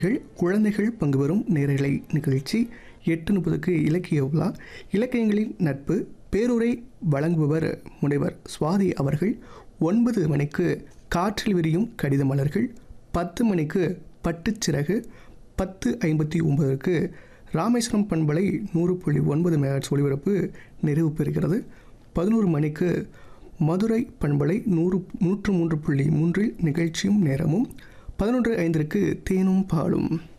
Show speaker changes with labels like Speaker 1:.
Speaker 1: கள் குழந்தைகள் பங்கு பெறும் நேரலை நிகழ்ச்சி எட்டு முப்பதுக்கு இலக்கிய உலா இலக்கியங்களின் நட்பு பேருரை வழங்குபவர் முனைவர் சுவாதி அவர்கள் ஒன்பது மணிக்கு காற்றில் விரியும் கடித மலர்கள் பத்து மணிக்கு பட்டுச்சிறகு பத்து ஐம்பத்தி ஒன்பதற்கு ராமேஸ்வரம் பண்பலை நூறு புள்ளி ஒன்பது மெகாட்ஸ் ஒளிபரப்பு நிறைவு பெறுகிறது பதினோரு மணிக்கு மதுரை பண்பலை நூறு நூற்று மூன்று புள்ளி மூன்றில் நிகழ்ச்சியும் நேரமும் பதினொன்று ஐந்திற்கு தேனும் பாலும்